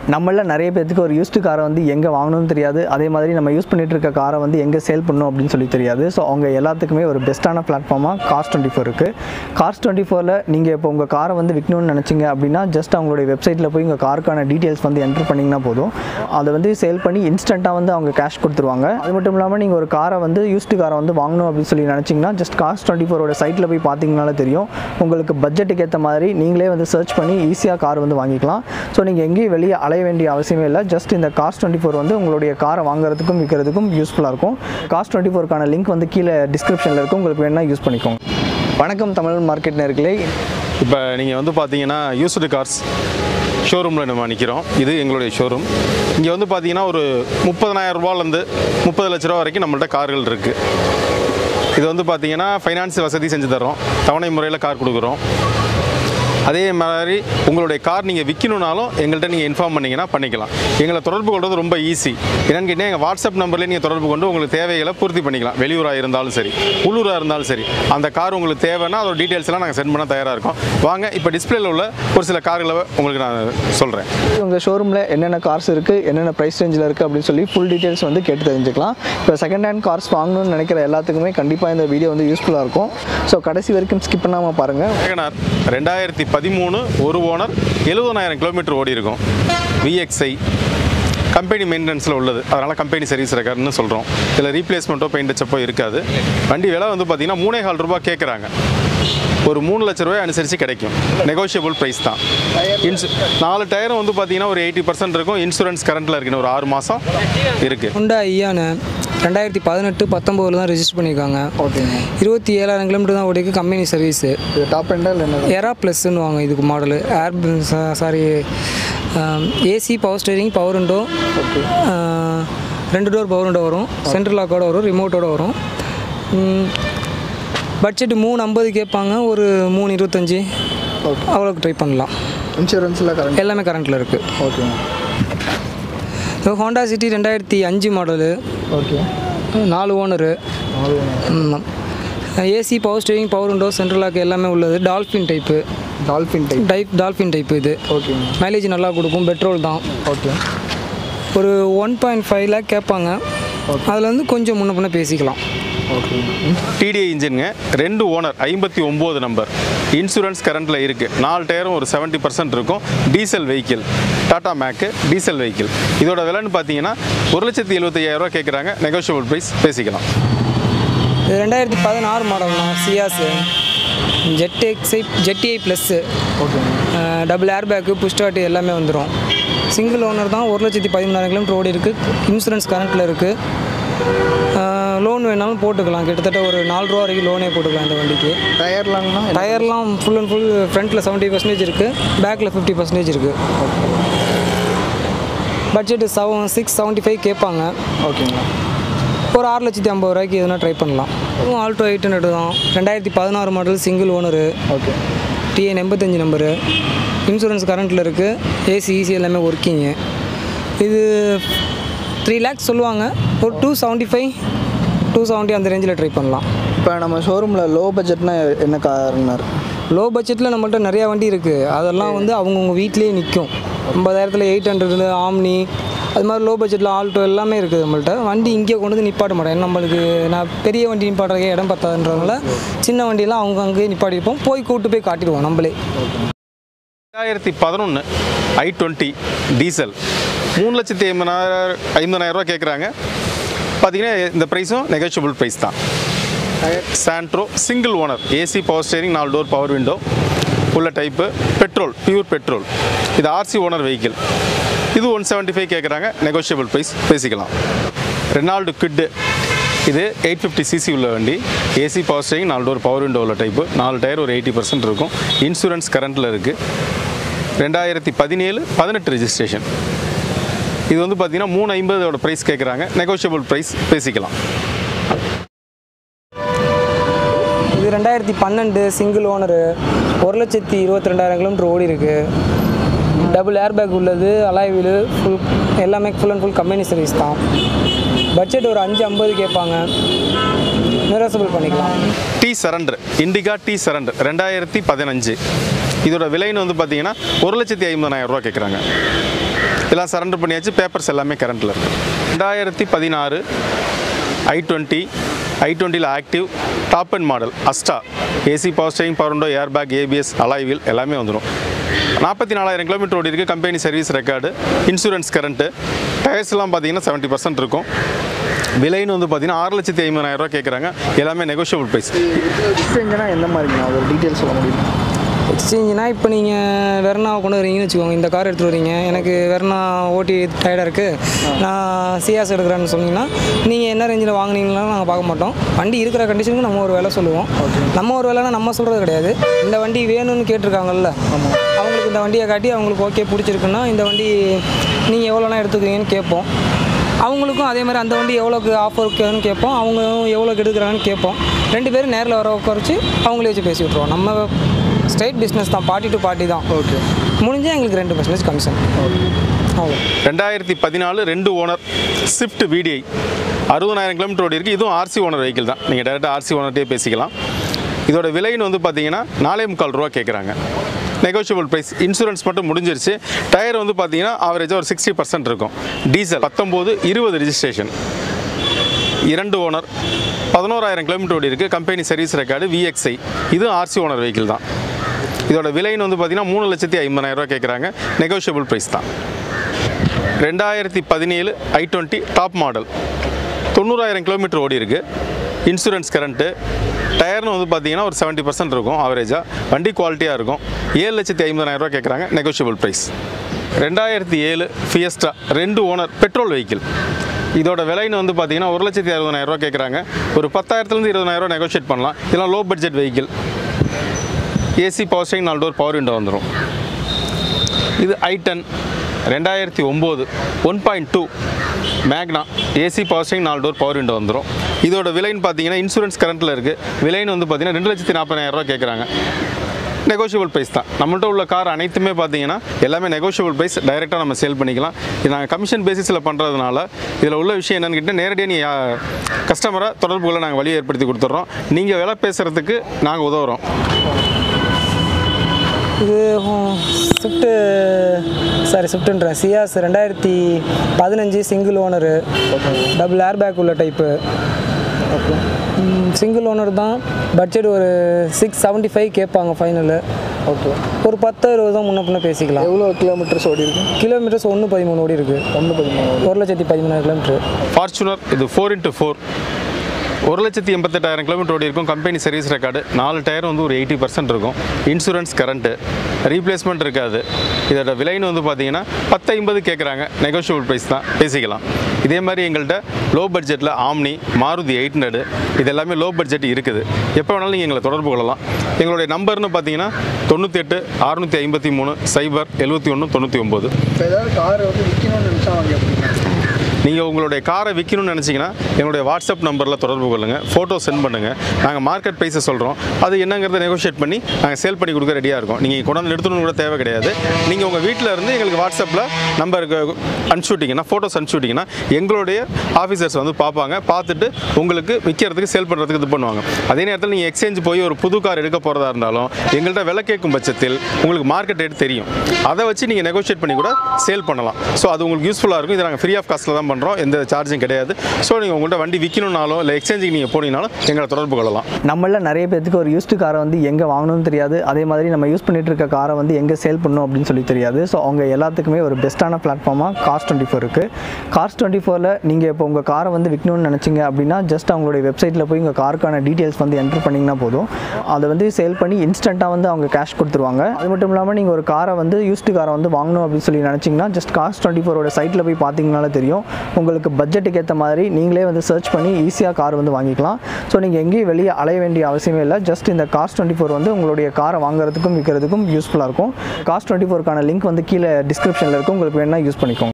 நம்மள நிறைய பேர்த்துக்கு ஒரு யூஸ்டு காரை வந்து எங்கே வாங்கணும்னு தெரியாது அதே மாதிரி நம்ம யூஸ் பண்ணிட்டு இருக்க காரை வந்து எங்கே சேல் பண்ணணும் அப்படின்னு சொல்லி தெரியாது ஸோ அவங்க எல்லாத்துக்குமே ஒரு பெஸ்ட்டான பிளாட்ஃபார்மாக கார்ஸ் டுவெண்ட்டி ஃபோர் இருக்குது கார்ஸ் டுவெண்ட்டி ஃபோரில் நீங்கள் இப்போ உங்கள் காரை வந்து விற்கணும்னு நினச்சிங்க அப்படின்னா ஜஸ்ட் அவங்களுடைய வெப்சைட்டில் போய் உங்கள் காருக்கான டீட்டெயில்ஸ் வந்து என்ட்ரு பண்ணிங்கன்னா போதும் அதை வந்து சேல் பண்ணி இன்ஸ்டண்ட்டாக வந்து அவங்க கேஷ் கொடுத்துருவாங்க அது மட்டும் இல்லாமல் நீங்கள் ஒரு காரை வந்து யூஸ்டு காரை வந்து வாங்கணும் அப்படின்னு சொல்லி நினச்சிங்கன்னா ஜஸ்ட் கார்ஸ் டுவெண்ட்டி ஃபோரோட சைட்டில் போய் பார்த்தீங்கனாலே தெரியும் உங்களுக்கு பட்ஜெட்டுக்கு ஏற்ற மாதிரி நீங்களே வந்து சர்ச் பண்ணி ஈஸியாக கார் வந்து வாங்கிக்கலாம் ஸோ நீங்கள் எங்கேயும் வெளியே அலைய வேண்டிய அவசியமே இல்லை ஜஸ்ட் இந்த காஸ்ட் டுவெண்ட்டி ஃபோர் வந்து உங்களுடைய காரை வாங்குறதுக்கும் விற்கிறதுக்கும் யூஸ்ஃபுல்லாக இருக்கும் காஸ்ட் டுவெண்ட்டி ஃபோருக்கான லிங்க் வந்து கீழே டிஸ்கிரிப்ஷனில் இருக்கும் உங்களுக்கு வேணால் யூஸ் பண்ணிக்கோங்க வணக்கம் தமிழ் மார்க்கெட் நேர்களே இப்போ நீங்கள் வந்து பார்த்தீங்கன்னா யூஸ்டு கார்ஸ் ஷோரூமில் நம்ம நிற்கிறோம் இது எங்களுடைய ஷோரூம் இங்கே வந்து பார்த்தீங்கன்னா ஒரு முப்பதனாயிரம் ரூபாலேருந்து முப்பது லட்ச ரூபா வரைக்கும் நம்மள்ட்ட கார்கள் இருக்குது இது வந்து பார்த்தீங்கன்னா ஃபைனான்ஸ் வசதி செஞ்சு தரோம் தவணை முறையில் கார் கொடுக்குறோம் அதே மாதிரி உங்களுடைய கார் நீங்கள் விற்கணுன்னாலும் எங்கள்கிட்ட நீங்கள் இன்ஃபார்ம் பண்ணிங்கன்னா பண்ணிக்கலாம் எங்களை தொடர்பு கொள்வது ரொம்ப ஈஸி என்னென்னு கேட்டால் எங்கள் வாட்ஸ்அப் நம்பர்லேயே நீங்கள் தொடர்பு கொண்டு உங்களுக்கு தேவைகளை பூர்த்தி பண்ணிக்கலாம் வெளியூராக இருந்தாலும் சரி உள்ளூராக இருந்தாலும் சரி அந்த கார் உங்களுக்கு தேவைன்னா அதோட டீட்டெயில்ஸ் எல்லாம் நாங்கள் சென்ட் பண்ண தயாராக இருக்கோம் வாங்க இப்போ டிஸ்பிளேல உள்ள ஒரு சில கார்களை உங்களுக்கு நான் சொல்கிறேன் உங்கள் ஷோரூமில் என்னென்ன கார்ஸ் இருக்குது என்னென்ன ப்ரைஸ் ரேஞ்சில் இருக்குது அப்படின்னு சொல்லி ஃபுல் டீட்டெயில்ஸ் வந்து கேட்டு தெரிஞ்சுக்கலாம் இப்போ செகண்ட் ஹேண்ட் கார்ஸ் வாங்கணும்னு நினைக்கிற எல்லாத்துக்குமே கண்டிப்பாக இந்த வீடியோ வந்து யூஸ்ஃபுல்லாக இருக்கும் ஸோ கடைசி வரைக்கும் ஸ்கிப் பண்ணாமல் பாருங்கள் வேகனார் ரெண்டாயிரத்தி பதிமூணு ஒரு ஓனர் எழுபதாயிரம் கிலோமீட்டர் ஓடி இருக்கும் விஎக்ஸ்ஐ கம்பெனி மெயின்டெனன்ஸில் உள்ளது அதனால் கம்பெனி சர்வீஸ் ரெக்கார்டுன்னு சொல்கிறோம் இதில் ரீப்ளேஸ்மெண்ட்டோ பெயிண்ட் சப்போ இருக்காது வண்டி விலை வந்து பார்த்திங்கன்னா மூணே கால் ரூபாய் கேட்குறாங்க ஒரு மூணு லட்ச ரூபாய் அனுசரித்து கிடைக்கும் நெகோஷியபிள் ப்ரைஸ் தான் இன்சு நாலு டயரும் வந்து பார்த்தீங்கன்னா ஒரு எயிட்டி பர்சன்ட் இருக்கும் இன்சூரன்ஸ் கரண்ட்டில் இருக்குன்னு ஒரு ஆறு மாதம் இருக்குது ஹுண்டா ஐயானு ரெண்டாயிரத்தி பதினெட்டு பத்தொம்போதில் தான் ரெஜிஸ்டர் பண்ணியிருக்காங்க ஓகேங்க இருபத்தி ஏழாயிரம் கிலோமீட்டர் தான் ஓடிக்கு கம்பெனி சர்வீஸு இது டாப் எண்டாக இல்லை என்ன எரா ப்ளஸ்ன்னு வாங்க இதுக்கு model air sorry AC power steering power window ரெண்டு டோர் பவர் விண்டோ வரும் சென்ட்ரல் லாக்கோட வரும் ரிமோட்டோட வரும் பட்ஜெட் மூணு ஐம்பது கேட்பாங்க ஒரு மூணு இருபத்தஞ்சி அவ்வளோக்கு ட்ரை பண்ணலாம் இன்சூரன்ஸில் கரண்ட் எல்லாமே கரண்ட்டில் இருக்குது ஓகேங்க ஹோண்டா சிட்டி ரெண்டாயிரத்தி அஞ்சு மாடலு ஓகே நாலு ஓனரு ஆமாம் AC power steering power window central lock எல்லாமே உள்ளது dolphin type dolphin type type dolphin type இது ஓகேங்க மைலேஜ் நல்லா கொடுக்கும் பெட்ரோல் தான் ஓகே ஒரு ஒன் பாயிண்ட் ஃபைவ் லேக் கேட்பாங்க அதில் வந்து கொஞ்சம் முன்ன பின்ன பேசிக்கலாம் ஓகே டிடிஐ இன்ஜினுங்க ரெண்டு ஓனர் ஐம்பத்தி ஒம்பது நம்பர் இன்சூரன்ஸ் கரண்ட்டில் இருக்குது நாலு டயரும் ஒரு செவன்ட்டி பர்சன்ட் இருக்கும் diesel vehicle Tata make diesel vehicle இதோட விலைன்னு பார்த்தீங்கன்னா ஒரு லட்சத்தி எழுபத்தையாயிரரூவா கேட்குறாங்க நெகோஷியபிள் ப்ரைஸ் பேசிக்கலாம் இது ரெண்டாயிரத்தி பதினாறு மாடல்னா Ciaz Z XI ZDI plus double airbag push start எல்லாமே வந்துடும் சிங்கிள் ஓனர் தான் ஒரு லட்சத்தி பதிமூணாயிரம் கிலோமீட்டர் ஓடி இருக்குது இன்சூரன்ஸ் கரண்ட்டில் இருக்குது லோன் வேணாலும் போட்டுக்கலாம் கிட்டத்தட்ட ஒரு நாலு ரூபா வரைக்கும் லோனே போட்டுக்கலாம் இந்த வண்டிக்கு டயர்லாங்கண்ணா டயர்லாம் ஃபுல் அண்ட் ஃபுல் ஃப்ரண்ட்டில் செவன்ட்டி பர்சன்டேஜ் இருக்குது பேக்கில் ஃபிஃப்டி பர்சன்டேஜ் இருக்குது budget seven six seventy five கேட்பாங்க ஓகேங்களா ஒரு ஆறு லட்சத்தி ஐம்பது ரூபாய்க்கு எதுனா ட்ரை பண்ணலாம் இதுவும் ஆல்டோ எயிட் ஹண்ட்ரட் தான் ரெண்டாயிரத்தி பதினாறு model single owner okay TN எண்பத்தஞ்சு நம்பரு இன்சூரன்ஸ் கரண்ட்டில் இருக்குது ஏசி ஈசி எல்லாமே ஒர்க்கிங்கு இது த்ரீ லேக்ஸ் சொல்லுவாங்க ஒரு two seventy five two seventy அந்த ரேஞ்சில் ட்ரை பண்ணலாம் இப்போ நம்ம ஷோரூமில் லோ பட்ஜெட்னா என்ன காருங்கண்ணா இருக்கு லோ பட்ஜெட்டில் நம்மள்ட்ட நிறையா வண்டி இருக்குது அதெல்லாம் வந்து அவங்கவுங்க வீட்லேயே நிற்கும் ஐம்பதாயிரத்தில் எயிட் ஹண்ட்ரடு ஆம்னி அது மாதிரி லோ பட்ஜெட்டில் ஆல்டோ எல்லாமே இருக்குது நம்மள்ட்ட வண்டி இங்கே கொண்டு வந்து நிப்பாட்ட மாட்டேன் ஏன்னா நம்மளுக்கு நான் பெரிய வண்டி நிப்பாட்டுறதுக்கே இடம் பத்தாதுன்றதுனால சின்ன வண்டியெல்லாம் அவங்க அங்கேயே நிப்பாட்டிருப்போம் போய் கூட்டு போய் காட்டிடுவோம் நம்மளே ரெண்டாயிரத்தி பதினொன்று ஐ டுவெண்ட்டி டீசல் மூணு லட்சத்தி ஐம்பதாயிரம் ஐம்பதாயிரம் ரூபா கேட்குறாங்க பார்த்தீங்கன்னா இந்த ப்ரைஸும் நெகோஷியபிள் ப்ரைஸ் தான் Santro single owner AC power steering நாலு டோர் பவர் விண்டோ உள்ள டைப்பு பெட்ரோல் பியூர் பெட்ரோல் இது ஆர்சி ஓனர் வெஹிக்கிள் இது ஒன் செவன்ட்டி ஃபைவ் கேட்குறாங்க நெகோஷியபிள் ப்ரைஸ் பேசிக்கலாம் ரெனால்டு கிட்டு இது எயிட் ஃபிஃப்டி சிசி உள்ள வண்டி ஏசி பவர் ஸ்டேரிங் நாலு டோர் பவர் விண்டோ உள்ள டைப்பு நாலு டயர் ஒரு எயிட்டி பர்சன்ட் இருக்கும் இன்சூரன்ஸ் கரண்ட்டில் இருக்குது ரெண்டாயிரத்தி பதினேழு பதினெட்டு ரெஜிஸ்ட்ரேஷன் இது வந்து பார்த்தீங்கன்னா மூணு ஐம்பதோட ப்ரைஸ் கேட்குறாங்க நெகோஷியபிள் ப்ரைஸ் பேசிக்கலாம் இது ரெண்டாயிரத்தி பன்னெண்டு சிங்கிள் ஓனரு ஒரு லட்சத்தி இருபத்தி ரெண்டாயிரம் கிலோமீட்டர் ஓடி இருக்கு டபுள் ஏர்பேக் உள்ளது அலாய் வீலு ஃபுல் எல்லாமே full and full company service தான் பட்ஜெட் ஒரு அஞ்சு ஐம்பது கேட்பாங்க நிரசபிள் பண்ணிக்கலாம் டி சரண்டர் இண்டிகா டி சரண்டர் ரெண்டாயிரத்தி பதினஞ்சு இதோட விலைன்னு வந்து பார்த்தீங்கன்னா ஒரு லட்சத்தி ஐம்பதாயிரம் ரூபா கேட்குறாங்க எல்லாம் சரண்டர் பண்ணியாச்சு பேப்பர்ஸ் எல்லாமே கரண்ட்டில் இருக்குது ரெண்டாயிரத்தி பதினாறு ஐ டுவெண்ட்டி ஐ டுவெண்ட்டியில் active top and model Asta AC power steering power window air bag ABS அலாய்வில் எல்லாமே வந்துடும் நாற்பத்தி நாலாயிரம் கிலோமீட்டர் ஓடி இருக்குது company service record insurance current டயர்ஸ்லாம் பார்த்தீங்கன்னா செவன்ட்டி பர்சன்ட் இருக்கும் விலைன்னு வந்து பார்த்தீங்கன்னா ஆறு லட்சத்தி ஐம்பதாயிரம் ரூபா கேட்குறாங்க எல்லாமே நெகோஷியபிள் ப்ரைஸ் எக்ஸ்சேஞ்சுனா எந்த மாதிரிங்கண்ணா ஒரு டீட்டெயில் சொல்ல முடியுமா எக்ஸ்சேஞ்சுனா இப்போ நீங்கள் வெர்னாவை கொண்டு வரீங்கன்னு வச்சுக்கோங்க இந்த கார் எடுத்துகிட்டு வரீங்க எனக்கு வெர்னா ஓட்டி டயர்டாக இருக்குது நான் சியாஸ் எடுக்கிறேன்னு சொன்னீங்கன்னா நீங்கள் என்ன ரேஞ்சில் வாங்குனீங்களான்னு நாங்கள் பார்க்க மாட்டோம் வண்டி இருக்கிற கண்டிஷனுக்கு நம்ம ஒரு விலை சொல்லுவோம் நம்ம ஒரு விலைனா நம்ம சொல்கிறது கிடையாது இந்த வண்டி வேணும்னு கேட்டிருக்காங்கல்ல அவங்களுக்கு இந்த வண்டியை காட்டி அவங்களுக்கு ஓகே பிடிச்சிருக்குன்னா இந்த வண்டி நீங்கள் எவ்வளோனா எடுத்துக்கிறீங்கன்னு கேட்போம் அவங்களுக்கும் அதே மாதிரி அந்த வண்டி எவ்வளோக்கு ஆஃபர் இருக்குதுன்னு கேட்போம் அவங்க எவ்வளோக்கு எடுக்கிறாங்கன்னு கேட்போம் ரெண்டு பேரும் நேரில் வர உட்காரிச்சு அவங்களே வச்சு பேசி விட்ருவோம் நம்ம ஸ்ட்ரைட் பிஸ்னஸ் தான் பார்ட்டி டு பார்ட்டி தான் ஓகே முடிஞ்சால் எங்களுக்கு ரெண்டு பர்சன்டேஜ் கமிஷன் அவ்வளோ ரெண்டாயிரத்தி பதினாலு ரெண்டு ஓனர் ஸ்விஃப்ட் விடிஐ அறுபதாயிரம் கிலோமீட்டர் ஓடி இருக்குது இதுவும் ஆர்சி ஓனர் வெஹிக்கிள் தான் நீங்கள் டேரெக்டாக ஆர்சி ஓனர்கிட்டே பேசிக்கலாம் இதோட விலைன்னு வந்து பார்த்தீங்கன்னா நாலே முக்கால் ரூபா கேட்குறாங்க நெகோஷியபிள் ப்ரைஸ் இன்சூரன்ஸ் மட்டும் முடிஞ்சிருச்சு டயர் வந்து பார்த்தீங்கன்னா ஆவரேஜாக ஒரு சிக்ஸ்டி பர்சன்ட் இருக்கும் டீசல் பத்தொம்போது இருபது ரிஜிஸ்ட்ரேஷன் இரண்டு ஓனர் பதினோராயிரம் கிலோமீட்டர் ஓடி இருக்குது கம்பெனி சர்வீஸ் ரெக்கார்டு விஎக்ஸ்ஐ இது ஆர்சி ஓனர் வெஹிக்கிள் தான் இதோட விலைன்னு வந்து பார்த்தீங்கன்னா மூணு லட்சத்தி ஐம்பதாயிரம் ரூபா கேட்குறாங்க நெகோஷியபிள் ப்ரைஸ் தான் ரெண்டாயிரத்தி பதினேழு ஐ டுவெண்ட்டி டாப் மாடல் தொண்ணூறாயிரம் கிலோமீட்டர் ஓடி இருக்கு இன்சூரன்ஸ் கரண்ட்டு டயர்னு வந்து பார்த்தீங்கன்னா ஒரு செவன்ட்டி பர்சன்ட் இருக்கும் ஆவரேஜாக வண்டி குவாலிட்டியாக இருக்கும் ஏழு லட்சத்தி ஐம்பதாயிரம் ரூபா கேட்குறாங்க நெகோஷியபிள் ப்ரைஸ் ரெண்டாயிரத்தி ஏழு ஃபியஸ்டா ரெண்டு ஓனர் பெட்ரோல் வெஹிக்கிள் இதோட விலைன்னு வந்து பார்த்தீங்கன்னா ஒரு லட்சத்தி அறுபதாயிரம் ரூபா கேட்குறாங்க ஒரு பத்தாயிரத்துலேருந்து இருபதாயிரம் ரூபா நெகோஷியேட் பண்ணலாம் இதெல்லாம் low budget vehicle AC power steering நாலு டோர் பவர் விண்டோ வந்துடும் இது ஐ டென் ரெண்டாயிரத்தி ஒம்பது one point two Magna AC power steering நாலு டோர் பவர் விண்டோ வந்துடும் இதோட விலைன்னு பார்த்தீங்கன்னா இன்சூரன்ஸ் கரண்ட்டில் இருக்குது விலைன்னு வந்து பார்த்தீங்கன்னா ரெண்டு லட்சத்தி நாற்பதாயிரம் ரூபா கேட்குறாங்க நெகோஷியபிள் ப்ரைஸ் தான் நம்மள்ட்ட உள்ள கார் அனைத்துமே பார்த்தீங்கன்னா எல்லாமே நெகோஷியபிள் ப்ரைஸ் டைரெக்டாக நம்ம சேல் பண்ணிக்கலாம் இது நாங்கள் கமிஷன் பேசிஸில் பண்ணுறதுனால இதில் உள்ள விஷயம் என்னன்னு கேட்டால் நேரடியாக நீ கஸ்டமரை தொடர்புகளை நாங்கள் வழி ஏற்படுத்தி கொடுத்துட்றோம் நீங்கள் விலை பேசுகிறதுக்கு நாங்கள் உதவுறோம் இது ஸ்விஃப்ட்டு சாரி ஸ்விஃப்ட்டுன்றேன் சியாஸ் ரெண்டாயிரத்தி பதினஞ்சு single owner double air bag உள்ள டைப்பு சிங்கிள் ஓனர் தான் பட்ஜெட் ஒரு சிக்ஸ் செவன்ட்டி ஃபைவ் கேட்பாங்க ஃபைனலு ஓகே ஒரு பத்து இருபது தான் முன்ன பின்ன பேசிக்கலாம் எவ்வளோ கிலோமீட்டர்ஸ் ஓடி இருக்கு கிலோமீட்டர்ஸ் ஒன்று பதிமூணு ஓடி இருக்குது ஒன்று பதிமூணு ஒரு லட்சத்தி பதிமூணாயிரம் கிலோமீட்ரு ஃபார்ச்சுனர் இது ஃபோர் இன்ட்டு ஃபோர் ஒரு லட்சத்தி எண்பத்தெட்டாயிரம் கிலோமீட்டர் ஓடி இருக்கும் கம்பெனி சர்வீஸ் ரெக்கார்டு நாலு டயர் வந்து ஒரு எயிட்டி பர்சன்ட் இருக்கும் இன்சூரன்ஸ் கரண்ட்டு ரீப்ளேஸ்மெண்ட் இருக்காது இதோட விலைன்னு வந்து பார்த்தீங்கன்னா பத்து ஐம்பது கேட்குறாங்க நெகோஷியபிள் ப்ரைஸ் தான் பேசிக்கலாம் இதே மாதிரி எங்கள்கிட்ட லோ பட்ஜெட்டில் ஆம்னி மாருதி எயிட் ஹண்ட்ரடு இது எல்லாமே லோ பட்ஜெட் இருக்குது எப்போ வேணாலும் நீங்கள் எங்களை தொடர்பு கொள்ளலாம் எங்களுடைய நம்பர்னு பார்த்தீங்கன்னா தொண்ணூற்றி எட்டு அறுநூற்றி ஐம்பத்தி மூணு சைபர் எழுபத்தி ஒன்று தொண்ணூற்றி ஒம்பது இப்போ ஏதாவது கார் வந்து விற்கணும்னு நினச்சா அவங்க எப்படிங்க நீங்கள் உங்களுடைய காரை விற்கணும்னு நினச்சிங்கன்னா எங்களுடைய வாட்ஸ்அப் நம்பரில் தொடர்பு கொள்ளுங்கள் ஃபோட்டோ சென்ட் பண்ணுங்கள் நாங்கள் மார்க்கெட் ப்ரைஸை சொல்கிறோம் அது என்னங்கிறத நெகோஷியேட் பண்ணி நாங்கள் சேல் பண்ணி கொடுக்க ரெடியாக இருக்கோம் நீங்கள் கொண்டாந்து நிறுத்தணும்னு கூட தேவை கிடையாது நீங்கள் உங்கள் வீட்டில் இருந்து எங்களுக்கு வாட்ஸ்அப்பில் நம்பருக்கு அனுப்பிச்சி விட்டிங்கன்னா ஃபோட்டோஸ் அனுப்பிச்சி விட்டிங்கன்னா எங்களுடைய ஆஃபீஸர்ஸ் வந்து பார்ப்பாங்க பார்த்துட்டு உங்களுக்கு விற்கிறதுக்கு சேல் பண்ணுறதுக்கு இது பண்ணுவாங்க அதே நேரத்தில் நீங்கள் எக்ஸ்சேஞ்ச் போய் ஒரு புது கார் எடுக்க போகிறதா இருந்தாலும் எங்கள்கிட்ட விலை கேட்கும் பட்சத்தில் உங்களுக்கு மார்க்கெட் ரேட் தெரியும் அதை வச்சு நீங்கள் நெகோஷியேட் பண்ணி கூட சேல் பண்ணலாம் ஸோ அது உங்களுக்கு யூஸ்ஃபுல்லாக இருக்கும் இதை நாங்கள் ஃப்ரீ ஆஃப் காஸ்ட்டில் தான் பண்ணுறோம் எந்த சார்ஜும் கிடையாது ஸோ நீங்கள் உங்கள்கிட்ட வண்டி விற்கணும்னாலும் இல்லை எக்ஸ்சேஞ்சுக்கு நீங்கள் போனீங்கனாலும் எங்களை தொடர்பு கொள்ளலாம் நம்மள நிறைய பேத்துக்கு ஒரு யூஸ்டு காரை வந்து எங்கே வாங்கணும்னு தெரியாது அதே மாதிரி நம்ம யூஸ் பண்ணிட்டு இருக்க காரை வந்து எங்கே சேல் பண்ணணும் அப்படின்னு சொல்லி தெரியாது ஸோ அவங்க எல்லாத்துக்குமே ஒரு பெஸ்ட்டான பிளாட்ஃபார்மாக கார்ஸ் டுவெண்ட்டி ஃபோர் இருக்குது கார்ஸ் டுவெண்ட்டி ஃபோரில் நீங்கள் இப்போ உங்கள் காரை வந்து விற்கணும்னு நினச்சிங்க அப்படின்னா ஜஸ்ட் அவங்களுடைய வெப்சைட்டில் போய் உங்கள் காருக்கான டீட்டெயில்ஸ் வந்து என்ட்ரு பண்ணிங்கன்னா போதும் அதை வந்து சேல் பண்ணி இன்ஸ்டண்ட்டாக வந்து அவங்க கேஷ் கொடுத்துருவாங்க அது மட்டும் இல்லாமல் நீங்கள் ஒரு காரை வந்து யூஸ்டு காரை வந்து வாங்கணும் அப்படின்னு சொல்லி நினச்சிங்கன்னா ஜஸ்ட் கார்ஸ் டுவெண்ட்டி ஃபோரோட சைட்டில் போய் பார்த்தீங்கனாலே தெரியும் உங்களுக்கு பட்ஜெட்டுக்கு ஏற்ற மாதிரி நீங்களே வந்து சர்ச் பண்ணி ஈஸியாக கார் வந்து வாங்கிக்கலாம் ஸோ நீங்கள் எங்கேயும் வெளியே அலைய வேண்டிய அவசியமே இல்லை ஜஸ்ட் இந்த காஸ்ட் டுவெண்ட்டி ஃபோர் வந்து உங்களுடைய காரை வாங்குறதுக்கும் விற்கிறதுக்கும் யூஸ்ஃபுல்லாக இருக்கும் காஸ்ட் டுவெண்ட்டி ஃபோருக்கான லிங்க் வந்து கீழே டிஸ்கிரிப்ஷனில் இருக்கும் உங்களுக்கு வேணால் யூஸ் பண்ணிக்கோங்க